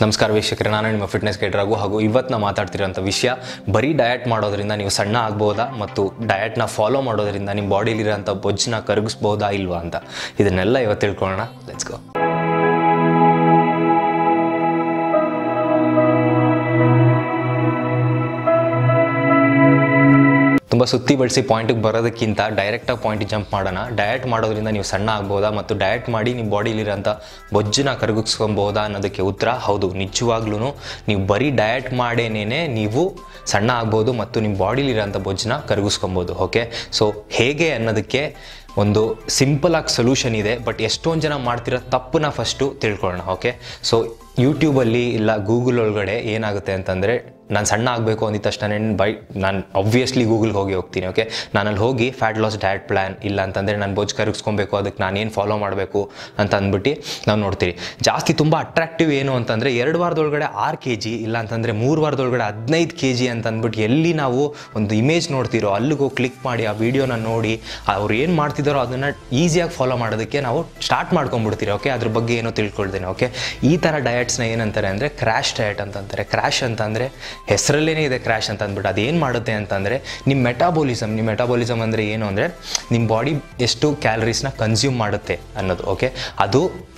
ನಮಸ್ಕಾರ ವೀಕ್ಷಕರೇ ನಾನು ನಿಮ್ಮ ಫಿಟ್ನೆಸ್ ಗೈಡ್ರಾಗು ಹಾಗೂ ಇವತ್ತು ನಾವು ಮಾತಾಡ್ತಿರೋಂಥ ವಿಷಯ ಬರೀ ಡಯಟ್ ಮಾಡೋದ್ರಿಂದ ನೀವು ಸಣ್ಣ ಆಗ್ಬೋದಾ ಮತ್ತು ಡಯಟ್ನ ಫಾಲೋ ಮಾಡೋದ್ರಿಂದ ನಿಮ್ಮ ಬಾಡಿಲಿರೋಂಥ ಬೊಜ್ಜನ್ನ ಕರಗಿಸ್ಬೋದಾ ಇಲ್ವಾ ಅಂತ ಇದನ್ನೆಲ್ಲ ಇವತ್ತು ತಿಳ್ಕೊಳ್ಳೋಣ ಲೆಟ್ಸ್ ಗೋ ತುಂಬ ಸುತ್ತಿ ಬಳಸಿ ಪಾಯಿಂಟಿಗೆ ಬರೋದಕ್ಕಿಂತ ಡೈರೆಕ್ಟಾಗಿ ಪಾಯಿಂಟಿಗೆ ಜಂಪ್ ಮಾಡೋಣ ಡಯಟ್ ಮಾಡೋದ್ರಿಂದ ನೀವು ಸಣ್ಣ ಆಗ್ಬೋದಾ ಮತ್ತು ಡಯಟ್ ಮಾಡಿ ನಿಮ್ಮ ಬಾಡಿಲಿರೋಂಥ ಬೊಜ್ಜನ್ನ ಕರಗಿಸ್ಕೊಬೋದಾ ಅನ್ನೋದಕ್ಕೆ ಉತ್ತರ ಹೌದು ನಿಜವಾಗ್ಲೂ ನೀವು ಬರೀ ಡಯಟ್ ಮಾಡೇನೇ ನೀವು ಸಣ್ಣ ಆಗ್ಬೋದು ಮತ್ತು ನಿಮ್ಮ ಬಾಡಿಲಿರೋಂಥ ಬೊಜ್ಜನ್ನ ಕರಗಿಸ್ಕೊಬೋದು ಓಕೆ ಸೊ ಹೇಗೆ ಅನ್ನೋದಕ್ಕೆ ಒಂದು ಸಿಂಪಲ್ ಆಗಿ ಸೊಲ್ಯೂಷನ್ ಇದೆ ಬಟ್ ಎಷ್ಟೊಂದು ಜನ ಮಾಡ್ತಿರೋ ತಪ್ಪನ್ನ ಫಸ್ಟು ತಿಳ್ಕೊಳ್ಳೋಣ ಓಕೆ ಸೊ ಯೂಟ್ಯೂಬಲ್ಲಿ ಇಲ್ಲ ಗೂಗಲ್ ಒಳಗಡೆ ಏನಾಗುತ್ತೆ ಅಂತಂದರೆ ನಾನು ಸಣ್ಣ ಆಗಬೇಕು ಅಂದಿದ ತಕ್ಷಣ ಬೈ ನಾನು ಆಬ್ವಿಯಸ್ಲಿ ಗೂಗಲ್ಗೆ ಹೋಗಿ ಹೋಗ್ತೀನಿ ಓಕೆ ನಾನಲ್ಲಿ ಹೋಗಿ ಫ್ಯಾಟ್ ಲಾಸ್ ಡಯಟ್ ಪ್ಲ್ಯಾನ್ ಇಲ್ಲ ಅಂತಂದರೆ ನಾನು ಬೊಜ್ಜು ಕರಗಿಸ್ಕೊಬೇಕು ಅದಕ್ಕೆ ನಾನು ಏನು ಫಾಲೋ ಮಾಡಬೇಕು ಅಂತ ಅಂದ್ಬಿಟ್ಟು ನಾವು ನೋಡ್ತೀವಿ ಜಾಸ್ತಿ ತುಂಬ ಅಟ್ರಾಕ್ಟಿವ್ ಏನು ಅಂತಂದರೆ ಎರಡು ವಾರದೊಳಗಡೆ ಆರು ಕೆ ಜಿ ಇಲ್ಲ ಅಂತಂದರೆ ಮೂರು ವಾರದೊಳಗಡೆ ಹದಿನೈದು ಕೆ ಜಿ ಅಂತ ಅಂದ್ಬಿಟ್ಟು ಎಲ್ಲಿ ನಾವು ಒಂದು ಇಮೇಜ್ ನೋಡ್ತಿರೋ ಅಲ್ಲಿಗೆ ಹೋಗಿ ಕ್ಲಿಕ್ ಮಾಡಿ ಆ ವಿಡಿಯೋನ ನೋಡಿ ಅವ್ರು ಏನು ಮಾಡ್ತಿದ್ದಾರೋ ಅದನ್ನು ಈಸಿಯಾಗಿ ಫಾಲೋ ಮಾಡೋದಕ್ಕೆ ನಾವು ಸ್ಟಾರ್ಟ್ ಮಾಡ್ಕೊಂಡ್ಬಿಡ್ತೀವಿ ಓಕೆ ಅದ್ರ ಬಗ್ಗೆ ಏನೋ ತಿಳ್ಕೊಳ್ತೇನೆ ಓಕೆ ಈ ಥರ ಡಯಟ್ಸ್ನ ಏನಂತಾರೆ ಅಂದರೆ ಕ್ರ್ಯಾಶ್ ಡಯಟ್ ಅಂತಂತಾರೆ ಕ್ರ್ಯಾಶ್ ಅಂತಂದರೆ ಹೆಸರಲ್ಲೇ ಇದೆ ಕ್ರ್ಯಾಶ್ ಅಂತ ಅಂದ್ಬಿಟ್ಟು ಅದೇನು ಮಾಡುತ್ತೆ ಅಂತಂದರೆ ನಿಮ್ಮ ಮೆಟಾಬೋಲಿಸಮ್ ನಿಮ್ಮ ಮೆಟಾಬೋಲಿಸಮ್ ಅಂದರೆ ಏನು ಅಂದರೆ ನಿಮ್ಮ ಬಾಡಿ ಎಷ್ಟು ಕ್ಯಾಲರೀಸ್ನ ಕನ್ಸ್ಯೂಮ್ ಮಾಡುತ್ತೆ ಅನ್ನೋದು ಓಕೆ ಅದು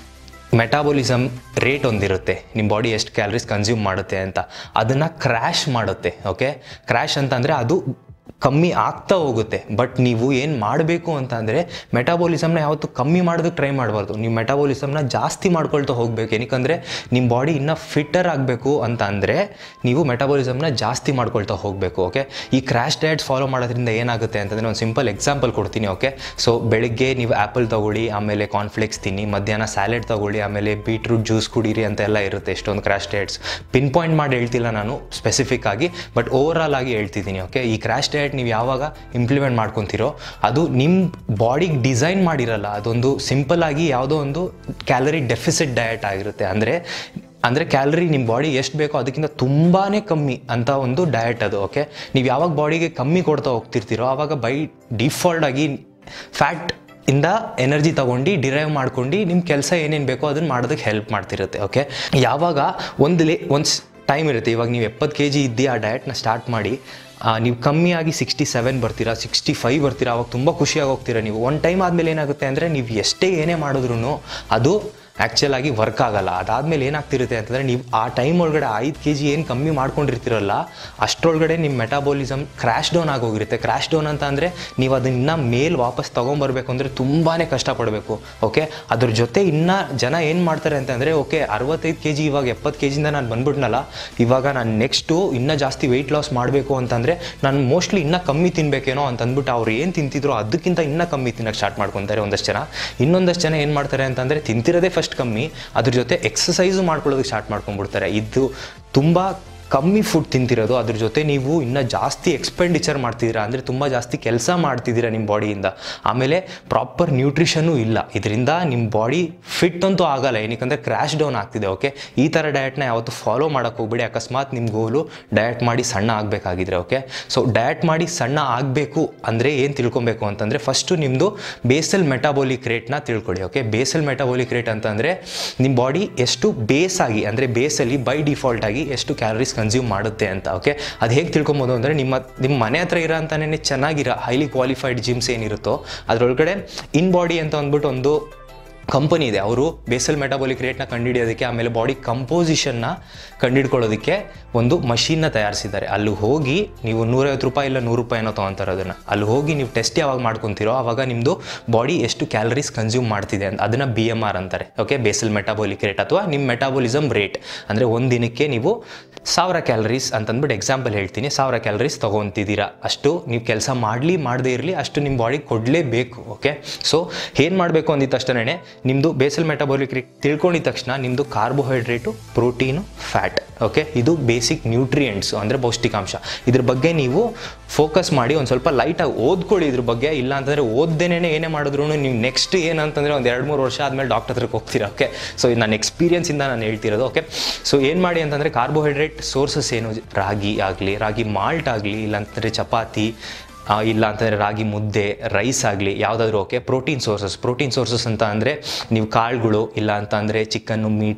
ಮೆಟಾಬೋಲಿಸಮ್ ರೇಟ್ ಒಂದಿರುತ್ತೆ ನಿಮ್ಮ ಬಾಡಿ ಎಷ್ಟು ಕ್ಯಾಲರೀಸ್ ಕನ್ಸ್ಯೂಮ್ ಮಾಡುತ್ತೆ ಅಂತ ಅದನ್ನು ಕ್ರ್ಯಾಶ್ ಮಾಡುತ್ತೆ ಓಕೆ ಕ್ರ್ಯಾಶ್ ಅಂತಂದರೆ ಅದು ಕಮ್ಮಿ ಆಗ್ತಾ ಹೋಗುತ್ತೆ ಬಟ್ ನೀವು ಏನು ಮಾಡಬೇಕು ಅಂತ ಅಂದರೆ ಮೆಟಾಬೋಲಿಸಮ್ನ ಯಾವತ್ತೂ ಕಮ್ಮಿ ಮಾಡೋದಕ್ಕೆ ಟ್ರೈ ಮಾಡಬಾರ್ದು ನೀವು ಮೆಟಾಬೋಲಿಸಮ್ನ ಜಾಸ್ತಿ ಮಾಡ್ಕೊಳ್ತಾ ಹೋಗಬೇಕು ಏನಕ್ಕಂದರೆ ನಿಮ್ಮ ಬಾಡಿ ಇನ್ನೂ ಫಿಟ್ಟರ್ ಆಗಬೇಕು ಅಂತ ಅಂದರೆ ನೀವು ಮೆಟಾಬೋಲಿಸಮ್ನ ಜಾಸ್ತಿ ಮಾಡ್ಕೊಳ್ತಾ ಹೋಗಬೇಕು ಓಕೆ ಈ ಕ್ರ್ಯಾಶ್ ಡಯಟ್ಸ್ ಫಾಲೋ ಮಾಡೋದ್ರಿಂದ ಏನಾಗುತ್ತೆ ಅಂತಂದರೆ ಒಂದು ಸಿಂಪಲ್ ಎಕ್ಸಾಂಪಲ್ ಕೊಡ್ತೀನಿ ಓಕೆ ಸೊ ಬೆಳಿಗ್ಗೆ ನೀವು ಆ್ಯಪಲ್ ತೊಗೊಳ್ಳಿ ಆಮೇಲೆ ಕಾರ್ನ್ಫ್ಲೇಕ್ಸ್ ತಿನ್ನಿ ಮಧ್ಯಾಹ್ನ ಸ್ಯಾಲೆಡ್ ತೊಗೊಳ್ಳಿ ಆಮೇಲೆ ಬೀಟ್ರೂಟ್ ಜ್ಯೂಸ್ ಕುಡೀರಿ ಅಂತೆಲ್ಲ ಇರುತ್ತೆ ಎಷ್ಟೊಂದು ಕ್ರ್ಯಾಶ್ ಡಯಟ್ಸ್ ಪಿನ್ ಪಾಯಿಂಟ್ ಮಾಡಿ ಹೇಳ್ತಿಲ್ಲ ನಾನು ಸ್ಪೆಸಿಫಿಕ್ ಆಗಿ ಬಟ್ ಓವರ್ ಆಲ್ ಆಗಿ ಹೇಳ್ತಿದ್ದೀನಿ ಓಕೆ ಈ ಕ್ರ್ಯಾಶ್ ಡಯಟ್ ನೀವು ಯಾವಾಗ ಇಂಪ್ಲಿಮೆಂಟ್ ಮಾಡ್ಕೊತೀರೋ ಅದು ನಿಮ್ಮ ಬಾಡಿಗೆ ಡಿಸೈನ್ ಮಾಡಿರಲ್ಲ ಅದೊಂದು ಸಿಂಪಲ್ ಆಗಿ ಯಾವುದೋ ಒಂದು ಕ್ಯಾಲರಿ ಡೆಫಿಸಿಟ್ ಡಯಟ್ ಆಗಿರುತ್ತೆ ಅಂದರೆ ಅಂದರೆ ಕ್ಯಾಲರಿ ನಿಮ್ಮ ಬಾಡಿ ಎಷ್ಟು ಬೇಕೋ ಅದಕ್ಕಿಂತ ತುಂಬಾ ಕಮ್ಮಿ ಅಂತ ಒಂದು ಡಯಟ್ ಅದು ಓಕೆ ನೀವು ಯಾವಾಗ ಬಾಡಿಗೆ ಕಮ್ಮಿ ಕೊಡ್ತಾ ಹೋಗ್ತಿರ್ತೀರೋ ಆವಾಗ ಬೈ ಡಿಫಾಲ್ಟ್ ಆಗಿ ಫ್ಯಾಟ್ ಇಂದ ಎನರ್ಜಿ ತಗೊಂಡು ಡಿರೈವ್ ಮಾಡ್ಕೊಂಡು ನಿಮ್ಮ ಕೆಲಸ ಏನೇನು ಬೇಕೋ ಅದನ್ನು ಮಾಡೋದಕ್ಕೆ ಹೆಲ್ಪ್ ಮಾಡ್ತಿರುತ್ತೆ ಓಕೆ ಯಾವಾಗ ಒಂದು ಲೇ ಒಂದು ಟೈಮ್ ಇರುತ್ತೆ ಇವಾಗ ನೀವು ಎಪ್ಪತ್ತು ಕೆ ಜಿ ಇದ್ದು ಆ ಡಯಟ್ನ ಸ್ಟಾರ್ಟ್ ಮಾಡಿ ಆ, ನೀವು ಕಮ್ಮಿಯಾಗಿ ಸಿಕ್ಸ್ಟಿ ಸೆವೆನ್ ಬರ್ತೀರಾ ಸಿಕ್ಸ್ಟಿ ಫೈವ್ ಬರ್ತೀರಾ ಅವಾಗ ತುಂಬ ಖುಷಿಯಾಗಿ ಹೋಗ್ತೀರಾ ನೀವು ಒಂದು ಟೈಮ್ ಆದಮೇಲೆ ಏನಾಗುತ್ತೆ ಅಂದರೆ ನೀವು ಎಷ್ಟೇ ಏನೇ ಮಾಡಿದ್ರು ಅದು ಆ್ಯಕ್ಚುಲ್ ಆಗಿ ವರ್ಕ್ ಆಗಲ್ಲ ಅದಾದಮೇಲೆ ಏನಾಗ್ತಿರುತ್ತೆ ಅಂತಂದರೆ ನೀವು ಆ ಟೈಮ್ ಒಳಗಡೆ ಐದು ಕೆ ಜಿ ಏನು ಕಮ್ಮಿ ಮಾಡ್ಕೊಂಡಿರ್ತೀರಲ್ಲ ಅಷ್ಟರೊಳಗಡೆ ನಿಮ್ಮ ಮೆಟಾಬೋಲಿಸಮ್ ಕ್ರ್ಯಾಶ್ ಡೌನ್ ಆಗೋಗಿರುತ್ತೆ ಕ್ರ್ಯಾಶ್ ಡೌನ್ ಅಂತ ಅಂದರೆ ನೀವು ಅದನ್ನ ಮೇಲ್ ವಾಪಸ್ ತೊಗೊಂಬರ್ಬೇಕು ಅಂದರೆ ತುಂಬಾ ಕಷ್ಟಪಡಬೇಕು ಓಕೆ ಅದ್ರ ಜೊತೆ ಇನ್ನೂ ಜನ ಏನು ಮಾಡ್ತಾರೆ ಅಂತಂದರೆ ಓಕೆ ಅರವತ್ತೈದು ಕೆ ಜಿ ಇವಾಗ ಎಪ್ಪತ್ತು ಕೆ ಜಿಯಿಂದ ನಾನು ಬಂದ್ಬಿಟ್ನಲ್ಲ ಇವಾಗ ನಾನು ನೆಕ್ಸ್ಟು ಇನ್ನೂ ಜಾಸ್ತಿ ವೆಯ್ಟ್ ಲಾಸ್ ಮಾಡಬೇಕು ಅಂತಂದರೆ ನಾನು ಮೋಸ್ಟ್ಲಿ ಇನ್ನೂ ಕಮ್ಮಿ ತಿನ್ನಬೇಕೇನೋ ಅಂತ ಅಂದ್ಬಿಟ್ಟು ಅವ್ರು ಏನು ತಿಂತಿದ್ರು ಅದಕ್ಕಿಂತ ಇನ್ನೂ ಕಮ್ಮಿ ತಿನ್ನಕ್ಕೆ ಸ್ಟಾರ್ಟ್ ಮಾಡ್ಕೊತಾರೆ ಒಂದಷ್ಟು ಜನ ಇನ್ನೊಂದಷ್ಟು ಜನ ಏನು ಮಾಡ್ತಾರೆ ಅಂತಂದರೆ ತಿಂತಿರೋದೇ ಫಸ್ಟ್ ಕಮ್ಮಿ ಅದ್ರ ಜೊತೆ ಎಕ್ಸಸೈಸು ಮಾಡ್ಕೊಳ್ಳೋದಕ್ಕೆ ಸ್ಟಾರ್ಟ್ ಮಾಡ್ಕೊಂಡ್ಬಿಡ್ತಾರೆ ಇದು ತುಂಬ ಕಮ್ಮಿ ಫುಡ್ ತಿಂತಿರೋದು ಅದ್ರ ಜೊತೆ ನೀವು ಇನ್ನೂ ಜಾಸ್ತಿ ಎಕ್ಸ್ಪೆಂಡಿಚರ್ ಮಾಡ್ತಿದ್ದೀರಾ ಅಂದರೆ ತುಂಬ ಜಾಸ್ತಿ ಕೆಲಸ ಮಾಡ್ತಿದ್ದೀರಾ ನಿಮ್ಮ ಬಾಡಿಯಿಂದ ಆಮೇಲೆ ಪ್ರಾಪರ್ ನ್ಯೂಟ್ರಿಷನ್ನು ಇಲ್ಲ ಇದರಿಂದ ನಿಮ್ಮ ಬಾಡಿ ಫಿಟ್ ಅಂತೂ ಆಗಲ್ಲ ಏನಕ್ಕಂದರೆ ಕ್ರ್ಯಾಶ್ ಡೌನ್ ಆಗ್ತಿದೆ ಓಕೆ ಈ ಥರ ಡಯಟ್ನ ಯಾವತ್ತು ಫಾಲೋ ಮಾಡೋಕ್ಕೆ ಹೋಗ್ಬೇಡಿ ಅಕಸ್ಮಾತ್ ನಿಮ್ಮ ಗೋಲು ಡಯಟ್ ಮಾಡಿ ಸಣ್ಣ ಆಗಬೇಕಾಗಿದ್ರೆ ಓಕೆ ಸೊ ಡಯಟ್ ಮಾಡಿ ಸಣ್ಣ ಆಗಬೇಕು ಅಂದರೆ ಏನು ತಿಳ್ಕೊಬೇಕು ಅಂತಂದರೆ ಫಸ್ಟು ನಿಮ್ಮದು ಬೇಸಲ್ ಮೆಟಾಬೋಲಿಕ್ ರೇಟ್ನ ತಿಳ್ಕೊಳ್ಳಿ ಓಕೆ ಬೇಸಲ್ ಮೆಟಾಬೋಲಿಕ್ ರೇಟ್ ಅಂತಂದರೆ ನಿಮ್ಮ ಬಾಡಿ ಎಷ್ಟು ಬೇಸ್ ಆಗಿ ಅಂದರೆ ಬೇಸಲ್ಲಿ ಬೈ ಡಿಫಾಲ್ಟ್ ಆಗಿ ಎಷ್ಟು ಕ್ಯಾಲರೀಸ್ ಕನ್ಸ್ಯೂಮ್ ಮಾಡುತ್ತೆ ಅಂತ ಓಕೆ ಅದು ಹೇಗೆ ತಿಳ್ಕೊಬೋದು ಅಂದರೆ ನಿಮ್ಮ ನಿಮ್ಮ ಮನೆ ಹತ್ರ ಇರೋ ಅಂತಾನೆ ಚೆನ್ನಾಗಿರೋ ಹೈಲಿ ಕ್ವಾಲಿಫೈಡ್ ಜಿಮ್ಸ್ ಏನಿರುತ್ತೋ ಅದರೊಳಗಡೆ ಇನ್ ಬಾಡಿ ಅಂತ ಅಂದ್ಬಿಟ್ಟು ಒಂದು ಕಂಪನಿ ಇದೆ ಅವರು ಬೇಸಲ್ ಮೆಟಾಬೋಲಿಕ್ ರೇಟ್ನ ಕಂಡುಹಿಡಿಯೋದಕ್ಕೆ ಆಮೇಲೆ ಬಾಡಿ ಕಂಪೋಸಿಷನ್ನ ಕಂಡುಹಿಡ್ಕೊಳ್ಳೋದಕ್ಕೆ ಒಂದು ಮಷೀನ್ನ ತಯಾರಿಸಿದ್ದಾರೆ ಅಲ್ಲಿ ಹೋಗಿ ನೀವು ನೂರೈವತ್ತು ರೂಪಾಯಿ ಇಲ್ಲ ನೂರು ರೂಪಾಯಿನೋ ತೊಗೊತಾರೆ ಅದನ್ನು ಅಲ್ಲಿ ಹೋಗಿ ನೀವು ಟೆಸ್ಟ್ ಯಾವಾಗ ಮಾಡ್ಕೊತೀರೋ ಆವಾಗ ನಿಮ್ಮದು ಬಾಡಿ ಎಷ್ಟು ಕ್ಯಾಲರೀಸ್ ಕನ್ಸ್ಯೂಮ್ ಮಾಡ್ತಿದೆ ಅಂತ ಅದನ್ನು ಬಿ ಎಮ್ ಆರ್ ಅಂತಾರೆ ಓಕೆ ಬೇಸಲ್ ಮೆಟಾಬೋಲಿಕ್ ರೇಟ್ ಅಥವಾ ನಿಮ್ಮ ಮೆಟಾಬೋಲಿಸಮ್ ರೇಟ್ ಅಂದರೆ ಒಂದು ದಿನಕ್ಕೆ ನೀವು ಸಾವಿರ ಕ್ಯಾಲರೀಸ್ ಅಂತಂದ್ಬಿಟ್ಟು ಎಕ್ಸಾಂಪಲ್ ಹೇಳ್ತೀನಿ ಸಾವಿರ ಕ್ಯಾಲರೀಸ್ ತೊಗೊತಿದ್ದೀರಾ ಅಷ್ಟು ನೀವು ಕೆಲಸ ಮಾಡಲಿ ಮಾಡದೇ ಇರಲಿ ಅಷ್ಟು ನಿಮ್ಮ ಬಾಡಿ ಕೊಡಲೇಬೇಕು ಓಕೆ ಸೊ ಏನು ಮಾಡಬೇಕು ಅಂದಿದ ತಕ್ಷಣವೇ ನಿಮ್ಮದು ಬೇಸಲ್ ಮೆಟಾಬೋಲಿಕ್ ರೇಟ್ ತಿಳ್ಕೊಂಡಿದ ತಕ್ಷಣ ನಿಮ್ಮದು ಕಾರ್ಬೋಹೈಡ್ರೇಟು ಪ್ರೋಟೀನು ಫ್ಯಾಟ್ ಓಕೆ ಇದು ಬೇಸಿಕ್ ನ್ಯೂಟ್ರಿಯೆಂಟ್ಸು ಅಂದರೆ ಪೌಷ್ಟಿಕಾಂಶ ಇದ್ರ ಬಗ್ಗೆ ನೀವು ಫೋಕಸ್ ಮಾಡಿ ಒಂದು ಸ್ವಲ್ಪ ಲೈಟಾಗಿ ಓದ್ಕೊಳ್ಳಿ ಇದ್ರ ಬಗ್ಗೆ ಇಲ್ಲ ಅಂತಂದರೆ ಓದ್ದೇನೆ ಏನೇ ಮಾಡಿದ್ರು ನೀವು ನೆಕ್ಸ್ಟ್ ಏನಂತಂದರೆ ಒಂದು ಎರಡು ಮೂರು ವರ್ಷ ಆದಮೇಲೆ ಡಾಕ್ಟರ್ ಹತ್ರಕ್ಕೆ ಹೋಗ್ತೀರಾ ಓಕೆ ಸೊ ಇದು ನನ್ನ ಎಕ್ಸ್ಪೀರಿಯನ್ಸಿಂದ ನಾನು ಹೇಳ್ತಿರೋದು ಓಕೆ ಸೊ ಏನು ಮಾಡಿ ಅಂತಂದರೆ ಕಾರ್ಬೋಹೈಡ್ರೇಟ್ ಸೋರ್ಸಸ್ ಏನು ರಾಗಿ ಆಗಲಿ ರಾಗಿ ಮಾಲ್ಟ್ ಆಗಲಿ ಇಲ್ಲಾಂತಂದರೆ ಚಪಾತಿ ಆ, ಇಲ್ಲ ಅಂತಂದರೆ ರಾಗಿ ಮುದ್ದೆ ರೈಸ್ ಆಗಲಿ ಯಾವುದಾದ್ರೂ okay protein sources protein sources ಅಂತ ಅಂದರೆ ನೀವು ಕಾಳುಗಳು ಇಲ್ಲ ಅಂತ ಅಂದರೆ ಚಿಕನ್ನು ಮೀಟ್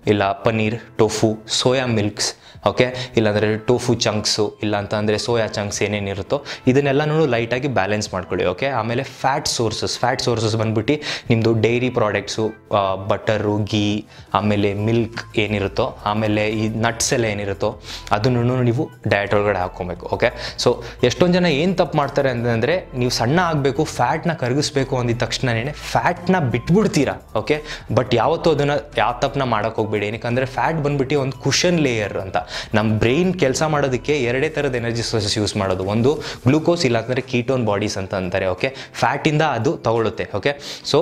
ಇಲ್ಲ paneer tofu soya milks okay ಇಲ್ಲಾಂದರೆ ಟೋಫು ಚಂಕ್ಸು ಇಲ್ಲ ಅಂತ ಅಂದರೆ ಸೋಯಾ ಚಂಕ್ಸ್ ಏನೇನಿರುತ್ತೋ ಇದನ್ನೆಲ್ಲನೂ ಲೈಟಾಗಿ ಬ್ಯಾಲೆನ್ಸ್ ಮಾಡ್ಕೊಳ್ಳಿ ಓಕೆ ಆಮೇಲೆ ಫ್ಯಾಟ್ ಸೋರ್ಸಸ್ ಫ್ಯಾಟ್ ಸೋರ್ಸಸ್ ಬಂದ್ಬಿಟ್ಟು ನಿಮ್ಮದು ಡೈರಿ ಪ್ರಾಡಕ್ಟ್ಸು ಬಟರು ಗೀ ಆಮೇಲೆ ಮಿಲ್ಕ್ ಏನಿರುತ್ತೋ ಆಮೇಲೆ ಈ ನಟ್ಸ್ ಎಲ್ಲ ಏನಿರುತ್ತೋ ಅದನ್ನು ನೀವು ಡಯಟ್ ಒಳಗಡೆ ಹಾಕ್ಕೊಬೇಕು ಓಕೆ ಸೊ ಎಷ್ಟೊಂದು ಜನ ಏನು ತಪ್ಪು ಮಾಡ್ತಾರೆ ಅಂತಂದರೆ ನೀವು ಸಣ್ಣ ಆಗಬೇಕು ಫ್ಯಾಟ್ನ ಕರಗಿಸ್ಬೇಕು ಅಂದಿದ ತಕ್ಷಣನೇ ಫ್ಯಾಟ್ನ ಬಿಟ್ಬಿಡ್ತೀರಾ ಓಕೆ ಬಟ್ ಯಾವತ್ತೂ ಅದನ್ನು ಯಾವ ತಪ್ಪನ್ನ ಮಾಡೋಕೆ ಹೋಗ್ಬೇಡಿ ಏನಕ್ಕಂದರೆ ಫ್ಯಾಟ್ ಬಂದ್ಬಿಟ್ಟು ಒಂದು ಕುಷನ್ ಲೇಯರ್ ಅಂತ ನಮ್ಮ ಬ್ರೈನ್ ಕೆಲಸ ಮಾಡೋದಕ್ಕೆ ಎರಡೇ ಥರದ ಎನರ್ಜಿ ಸೋರ್ಸಸ್ ಯೂಸ್ ಮಾಡೋದು ಒಂದು ಗ್ಲೂಕೋಸ್ ಇಲ್ಲಾಂದರೆ ಕೀಟೋನ್ ಬಾಡೀಸ್ ಅಂತ ಅಂತಾರೆ ಓಕೆ ಫ್ಯಾಟಿಂದ ಅದು ತಗೊಳುತ್ತೆ ಓಕೆ ಸೊ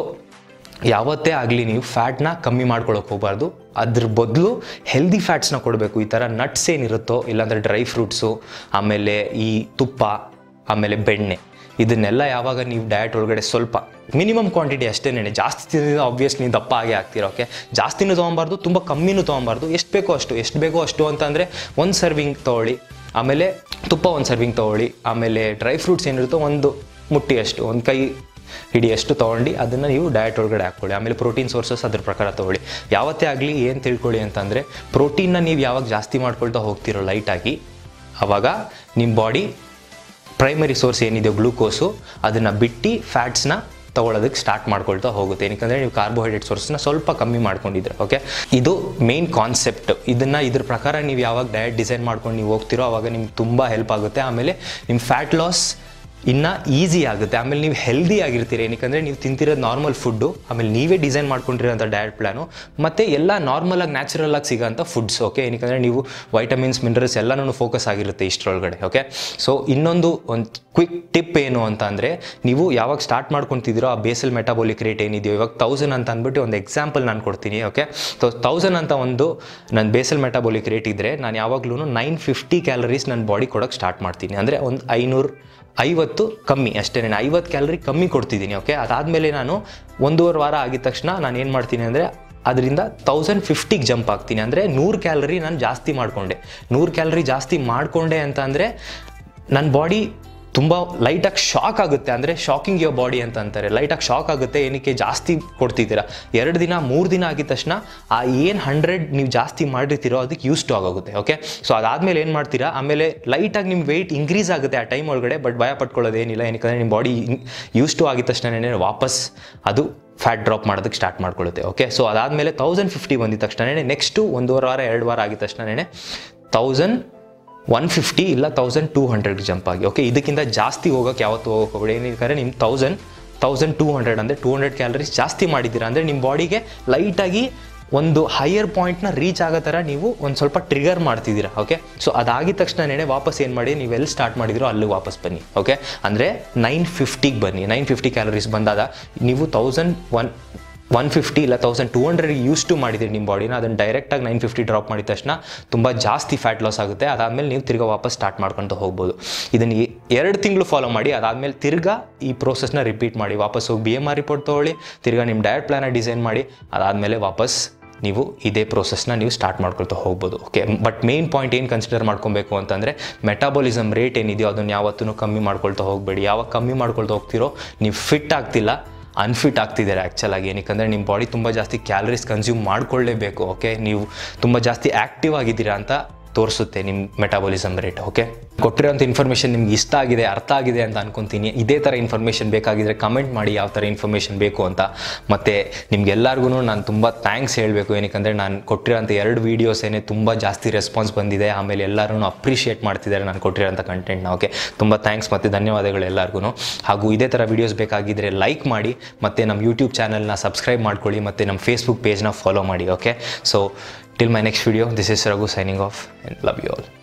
ಯಾವತ್ತೇ ಆಗಲಿ ನೀವು ಫ್ಯಾಟ್ನ ಕಮ್ಮಿ ಮಾಡ್ಕೊಳಕ್ಕೆ ಹೋಗಬಾರ್ದು ಅದ್ರ ಬದಲು ಹೆಲ್ದಿ ಫ್ಯಾಟ್ಸ್ನ ಕೊಡಬೇಕು ಈ ಥರ ನಟ್ಸ್ ಏನಿರುತ್ತೋ ಇಲ್ಲಾಂದರೆ ಡ್ರೈ ಫ್ರೂಟ್ಸು ಆಮೇಲೆ ಈ ತುಪ್ಪ ಆಮೇಲೆ ಬೆಣ್ಣೆ ಇದನ್ನೆಲ್ಲ ಯಾವಾಗ ನೀವು ಡಯಟ್ ಒಳಗಡೆ ಸ್ವಲ್ಪ ಮಿನಿಮಮ್ ಕ್ವಾಂಟಿಟಿ ಅಷ್ಟೇನೆ ಜಾಸ್ತಿ ತಿಂದಿದ್ರೆ ಆಬ್ವಿಯಸ್ಲಿ ದಪ್ಪ ಆಗೇ ಆಗ್ತೀರ ಓಕೆ ಜಾಸ್ತಿನೂ ತೊಗೊಬಾರ್ದು ತುಂಬ ಕಮ್ಮಿನೂ ತೊಗೊಬಾರ್ದು ಎಷ್ಟು ಬೇಕೋ ಅಷ್ಟು ಎಷ್ಟು ಬೇಕೋ ಅಷ್ಟು ಅಂತಂದರೆ ಒಂದು ಸರ್ವಿಂಗ್ ತೊಗೊಳ್ಳಿ ಆಮೇಲೆ ತುಪ್ಪ ಒಂದು ಸರ್ವಿಂಗ್ ತೊಗೊಳ್ಳಿ ಆಮೇಲೆ ಡ್ರೈ ಫ್ರೂಟ್ಸ್ ಏನಿರುತ್ತೋ ಒಂದು ಮುಟ್ಟಿಯಷ್ಟು ಒಂದು ಕೈ ಹಿಡಿಯಷ್ಟು ತೊಗೊಂಡು ಅದನ್ನು ನೀವು ಡಯಟ್ ಒಳಗಡೆ ಹಾಕ್ಕೊಳ್ಳಿ ಆಮೇಲೆ ಪ್ರೋಟೀನ್ ಸೋರ್ಸಸ್ ಅದ್ರ ಪ್ರಕಾರ ತೊಗೊಳ್ಳಿ ಯಾವತ್ತೇ ಆಗಲಿ ಏನು ತಿಳ್ಕೊಳ್ಳಿ ಅಂತಂದರೆ ಪ್ರೋಟೀನ್ನ ನೀವು ಯಾವಾಗ ಜಾಸ್ತಿ ಮಾಡ್ಕೊಳ್ತಾ ಹೋಗ್ತಿರೋ ಲೈಟಾಗಿ ಆವಾಗ ನಿಮ್ಮ ಬಾಡಿ ಪ್ರೈಮರಿ ಸೋರ್ಸ್ ಏನಿದೆಯೋ ಗ್ಲೂಕೋಸು ಅದನ್ನು ಬಿಟ್ಟು ಫ್ಯಾಟ್ಸ್ನ ತಗೊಳ್ಳೋದಕ್ಕೆ ಸ್ಟಾರ್ಟ್ ಮಾಡ್ಕೊಳ್ತಾ ಹೋಗುತ್ತೆ ಏನಕ್ಕಂದರೆ ನೀವು ಕಾರ್ಬೋಹೈಡ್ರೇಟ್ ಸೋರ್ಸ್ನ ಸ್ವಲ್ಪ ಕಮ್ಮಿ ಮಾಡ್ಕೊಂಡಿದ್ರೆ ಓಕೆ ಇದು ಮೇನ್ ಕಾನ್ಸೆಪ್ಟ್ ಇದನ್ನು ಇದ್ರ ಪ್ರಕಾರ ನೀವು ಯಾವಾಗ ಡಯಟ್ ಡಿಸೈನ್ ಮಾಡ್ಕೊಂಡು ನೀವು ಹೋಗ್ತಿರೋ ಆವಾಗ ನಿಮ್ಗೆ ತುಂಬ ಹೆಲ್ಪ್ ಆಗುತ್ತೆ ಆಮೇಲೆ ನಿಮ್ಮ ಫ್ಯಾಟ್ ಲಾಸ್ ಇನ್ನು ಈಸಿ ಆಗುತ್ತೆ ಆಮೇಲೆ ನೀವು ಹೆಲ್ದಿ ಆಗಿರ್ತೀರಿ ಏನಕ್ಕಂದರೆ ನೀವು ತಿಂತಿರೋದು ನಾರ್ಮಲ್ ಫುಡ್ಡು ಆಮೇಲೆ ನೀವೇ ಡಿಸೈನ್ ಮಾಡ್ಕೊಂಡಿರೋಂಥ ಡಯಟ್ ಪ್ಲಾನು ಮತ್ತು ಎಲ್ಲ ನಾರ್ಮಲಾಗಿ ನ್ಯಾಚುರಲ್ ಆಗಿ ಸಿಗೋಂಥ ಫುಡ್ಸ್ ಓಕೆ ಏನಕ್ಕಂದರೆ ನೀವು ವೈಟಮಿನ್ಸ್ ಮಿನರಲ್ಸ್ ಎಲ್ಲನೂ ಫೋಕಸ್ ಆಗಿರುತ್ತೆ ಇಷ್ಟರೊಳಗಡೆ ಓಕೆ ಸೊ ಇನ್ನೊಂದು ಒಂದು ಕ್ವಿಕ್ ಟಿಪ್ ಏನು ಅಂತ ಅಂದರೆ ನೀವು ಯಾವಾಗ ಸ್ಟಾರ್ಟ್ ಮಾಡ್ಕೊತಿದ್ದೀರೋ ಆ ಬೇಸಲ್ ಮೆಟಾಬೋಲಿಕ್ ರೇಟ್ ಏನಿದೆಯೋ ಇವಾಗ ತೌಸಂಡ್ ಅಂತ ಅಂದ್ಬಿಟ್ಟು ಒಂದು ಎಕ್ಸಾಂಪಲ್ ನಾನು ಕೊಡ್ತೀನಿ ಓಕೆ ಸೊ ತೌಸಂಡ್ ಅಂತ ಒಂದು ನನ್ನ ಬೇಸಲ್ ಮೆಟಾಬೋಲಿಕ್ ರೇಟ್ ಇದ್ದರೆ ನಾನು ಯಾವಾಗಲೂ ನೈನ್ ಫಿಫ್ಟಿ ಕ್ಯಾಲರೀಸ್ ನನ್ನ ಬಾಡಿ ಕೊಡೋಕ್ಕೆ ಸ್ಟಾರ್ಟ್ ಮಾಡ್ತೀನಿ ಅಂದರೆ ಒಂದು ಐನೂರು ಐವತ್ತು ಕಮ್ಮಿ ಅಷ್ಟೇ ನಾನು ಐವತ್ತು ಕ್ಯಾಲರಿ ಕಮ್ಮಿ ಕೊಡ್ತಿದ್ದೀನಿ ಓಕೆ ಅದಾದಮೇಲೆ ನಾನು ಒಂದೂವರೆ ವಾರ ಆಗಿದ ತಕ್ಷಣ ನಾನು ಏನು ಮಾಡ್ತೀನಿ ಅಂದರೆ ಅದರಿಂದ ತೌಸಂಡ್ ಫಿಫ್ಟಿಗೆ ಜಂಪ್ ಆಗ್ತೀನಿ ಅಂದರೆ ನೂರು ಕ್ಯಾಲರಿ ನಾನು ಜಾಸ್ತಿ ಮಾಡಿಕೊಂಡೆ ನೂರು ಕ್ಯಾಲರಿ ಜಾಸ್ತಿ ಮಾಡಿಕೊಂಡೆ ಅಂತ ಅಂದರೆ ನನ್ನ ಬಾಡಿ ತುಂಬ ಲೈಟಾಗಿ ಶಾಕ್ ಆಗುತ್ತೆ ಅಂದರೆ ಶಾಕಿಂಗ್ ಯೋರ್ ಬಾಡಿ ಅಂತ ಅಂತಾರೆ ಲೈಟಾಗಿ ಶಾಕ್ ಆಗುತ್ತೆ ಏನಕ್ಕೆ ಜಾಸ್ತಿ ಕೊಡ್ತಿದ್ದೀರಾ ಎರಡು ದಿನ ಮೂರು ದಿನ ಆಗಿದ ತಕ್ಷಣ ಆ ಏನು ಹಂಡ್ರೆಡ್ ನೀವು ಜಾಸ್ತಿ ಮಾಡಿರ್ತೀರೋ ಅದಕ್ಕೆ ಯೂಸ್ ಟು ಆಗೋಗುತ್ತೆ ಓಕೆ ಸೊ ಅದಾದಮೇಲೆ ಏನು ಮಾಡ್ತೀರಾ ಆಮೇಲೆ ಲೈಟಾಗಿ ನಿಮ್ಮ ವೆಯ್ಟ್ ಇನ್ಕ್ರೀಸ್ ಆಗುತ್ತೆ ಆ ಟೈಮ್ ಒಳಗಡೆ ಬಟ್ ಭಯ ಪಟ್ಕೊಳ್ಳೋದೇನಿಲ್ಲ ಏನಕ್ಕೆ ನಿಮ್ಮ ಬಾಡಿ ಯೂಸ್ ಟು ಆಗಿದ ತಕ್ಷಣ ವಾಪಸ್ ಅದು ಫ್ಯಾಟ್ ಡ್ರಾಪ್ ಮಾಡೋದಕ್ಕೆ ಸ್ಟಾರ್ಟ್ ಮಾಡ್ಕೊಳ್ಳುತ್ತೆ ಓಕೆ ಸೊ ಅದಾದಮೇಲೆ ತೌಸಂಡ್ ಫಿಫ್ಟಿ ಬಂದಿದ ತಕ್ಷಣವೇ ನೆಕ್ಸ್ಟು ಒಂದೂವರೆ ವಾರ ಎರಡು ವಾರ ಆಗಿದ ತಕ್ಷಣವೇ ತೌಸಂಡ್ ಒನ್ ಫಿಫ್ಟಿ ಇಲ್ಲ ತೌಸಂಡ್ ಟೂ ಹಂಡ್ರೆಡ್ ಜಂಪ್ ಆಗಿ ಓಕೆ ಇದಕ್ಕಿಂತ ಜಾಸ್ತಿ ಹೋಗೋಕೆ ಯಾವತ್ತು ಹೋಗೋಕೆ ಹೋಗ್ಬೇಡಿ ಏನಕ್ಕೆ ನಿಮ್ಮ ತೌಸಂಡ್ ತೌಸಂಡ್ ಟೂ ಹಂಡ್ರೆಡ್ ಅಂದರೆ ಟೂ ಹಂಡ್ರೆಡ್ ಕ್ಯಾಲರೀಸ್ ಜಾಸ್ತಿ ಮಾಡಿದ್ದೀರಾ ಅಂದರೆ ನಿಮ್ಮ ಬಾಡಿಗೆ ಲೈಟಾಗಿ ಒಂದು ಹೈಯರ್ ಪಾಯಿಂಟ್ನ ರೀಚ್ ಆಗೋ ಥರ ನೀವು ಒಂದು ಸ್ವಲ್ಪ ಟ್ರಿಗರ್ ಮಾಡ್ತಿದ್ದೀರಾ ಓಕೆ ಸೊ ಅದಾಗಿದ ತಕ್ಷಣನೇ ವಾಪಸ್ ಏನು ಮಾಡಿ ನೀವು ಎಲ್ಲಿ ಸ್ಟಾರ್ಟ್ ಮಾಡಿದಿರೋ ಅಲ್ಲಿ ವಾಪಸ್ ಬನ್ನಿ ಓಕೆ ಅಂದರೆ ನೈನ್ ಫಿಫ್ಟಿಗೆ ಬನ್ನಿ ನೈನ್ ಫಿಫ್ಟಿ ಕ್ಯಾಲರೀಸ್ ಬಂದಾಗ ನೀವು ತೌಸಂಡ್ ಒನ್ ಒನ್ ಫಿಫ್ಟಿ ಇಲ್ಲ thousand two hundred use to ಮಾಡಿದ್ದೀರಿ ನಿಮ್ಮ ಬಾಡಿನ ಅದನ್ನು ಡೈರೆಕ್ಟಾಗಿ ನೈನ್ ಫಿಫ್ಟಿ ಡ್ರಾಪ್ ಮಾಡಿದ ತಕ್ಷಣ ತುಂಬ ಜಾಸ್ತಿ ಫ್ಯಾಟ್ ಲಾಸ್ ಆಗುತ್ತೆ ಅದಾದಮೇಲೆ ನೀವು ತಿರ್ಗಾ ವಾಪಸ್ ಸ್ಟಾರ್ಟ್ ಮಾಡ್ಕೊತ ಹೋಗ್ಬೋದು ಇದನ್ನು ಎ- ಎರಡು ತಿಂಗಳು ಫಾಲೋ ಮಾಡಿ ಅದಾದಮೇಲೆ ತಿರ್ಗಾ ಈ ಪ್ರೋಸೆಸ್ನ ರಿಪೀಟ್ ಮಾಡಿ ವಾಪಸ್ ಹೋಗಿ ಬಿ ಎಮ್ ಆರ್ ರಿಪೋರ್ಟ್ ತೊಗೊಳ್ಳಿ ತಿರ್ಗಾ ನಿಮ್ಮ ಡಯಟ್ ಪ್ಲಾನ ಡಿಸೈನ್ ಮಾಡಿ ಅದಾದಮೇಲೆ ವಾಪಸ್ ನೀವು ಇದೇ ಪ್ರೋಸೆಸ್ನ ನೀವು ಸ್ಟಾರ್ಟ್ ಮಾಡ್ಕೊಳ್ತಾ ಹೋಗ್ಬೋದು ಓಕೆ ಬಟ್ ಮೇನ್ ಪಾಯಿಂಟ್ ಏನು ಕನ್ಸಿಡರ್ ಮಾಡ್ಕೊಬೇಕು ಅಂತಂದರೆ ಮೆಟಾಬಾಲಿಸಮ್ ರೇಟ್ ಏನಿದೆಯೋ ಅದನ್ನು ಯಾವತ್ತೂ ಕಮ್ಮಿ ಮಾಡ್ಕೊಳ್ತಾ ಹೋಗಬೇಡಿ ಯಾವಾಗ ಕಮ್ಮಿ ಮಾಡ್ಕೊಳ್ತಾ ಹೋಗ್ತಿರೋ ನೀವು ಫಿಟ್ ಆಗ್ತಿಲ್ಲ ಅನ್ಫಿಟ್ ಆಗ್ತಿದ್ದಾರೆ ಆ್ಯಕ್ಚುಲಾಗಿ ಏನಕ್ಕಂದರೆ ನಿಮ್ಮ ಬಾಡಿ ತುಂಬ ಜಾಸ್ತಿ ಕ್ಯಾಲರೀಸ್ ಕನ್ಸ್ಯೂಮ್ ಮಾಡ್ಕೊಳ್ಳೇಬೇಕು ಓಕೆ ನೀವು ತುಂಬ ಜಾಸ್ತಿ ಆ್ಯಕ್ಟಿವ್ ಆಗಿದ್ದೀರಾ ಅಂತ ತೋರಿಸುತ್ತೆ ನಿಮ್ಮ ಮೆಟಾಬಾಲಿಸಮ್ ರೇಟ್ ಓಕೆ ಕೊಟ್ಟಿರೋಂಥ ಇನ್ಫಾರ್ಮೇಷನ್ ನಿಮ್ಗೆ ಇಷ್ಟ ಆಗಿದೆ ಅರ್ಥ ಆಗಿದೆ ಅಂತ ಅನ್ಕೊತೀನಿ ಇದೇ ಥರ ಇನ್ಫಾರ್ಮೇಷನ್ ಬೇಕಾಗಿದ್ರೆ ಕಮೆಂಟ್ ಮಾಡಿ ಯಾವ ಥರ ಇನ್ಫಾರ್ಮೇಷನ್ ಬೇಕು ಅಂತ ಮತ್ತು ನಿಮ್ಗೆಲ್ಲರಿಗೂ ನಾನು ತುಂಬ ಥ್ಯಾಂಕ್ಸ್ ಹೇಳಬೇಕು ಏನಕ್ಕಂದರೆ ನಾನು ಕೊಟ್ಟಿರೋಂಥ ಎರಡು ವೀಡಿಯೋಸ್ ಏನೇ ತುಂಬ ಜಾಸ್ತಿ ರೆಸ್ಪಾನ್ಸ್ ಬಂದಿದೆ ಆಮೇಲೆ ಎಲ್ಲರೂ ಅಪ್ರಿಷಿಯೇಟ್ ಮಾಡ್ತಿದ್ದಾರೆ ನಾನು ಕೊಟ್ಟಿರೋಂಥ ಕಂಟೆಂಟ್ನ ಓಕೆ ತುಂಬ ಥ್ಯಾಂಕ್ಸ್ ಮತ್ತು ಧನ್ಯವಾದಗಳು ಎಲ್ಲರಿಗೂ ಹಾಗೂ ಇದೇ ಥರ ವೀಡಿಯೋಸ್ ಬೇಕಾಗಿದ್ದರೆ ಲೈಕ್ ಮಾಡಿ ಮತ್ತು ನಮ್ಮ ಯೂಟ್ಯೂಬ್ ಚಾನಲ್ನ ಸಬ್ಸ್ಕ್ರೈಬ್ ಮಾಡ್ಕೊಳ್ಳಿ ಮತ್ತು ನಮ್ಮ ಫೇಸ್ಬುಕ್ ಪೇಜ್ನ ಫಾಲೋ ಮಾಡಿ okay so till my next video this is Raghu signing off and love you all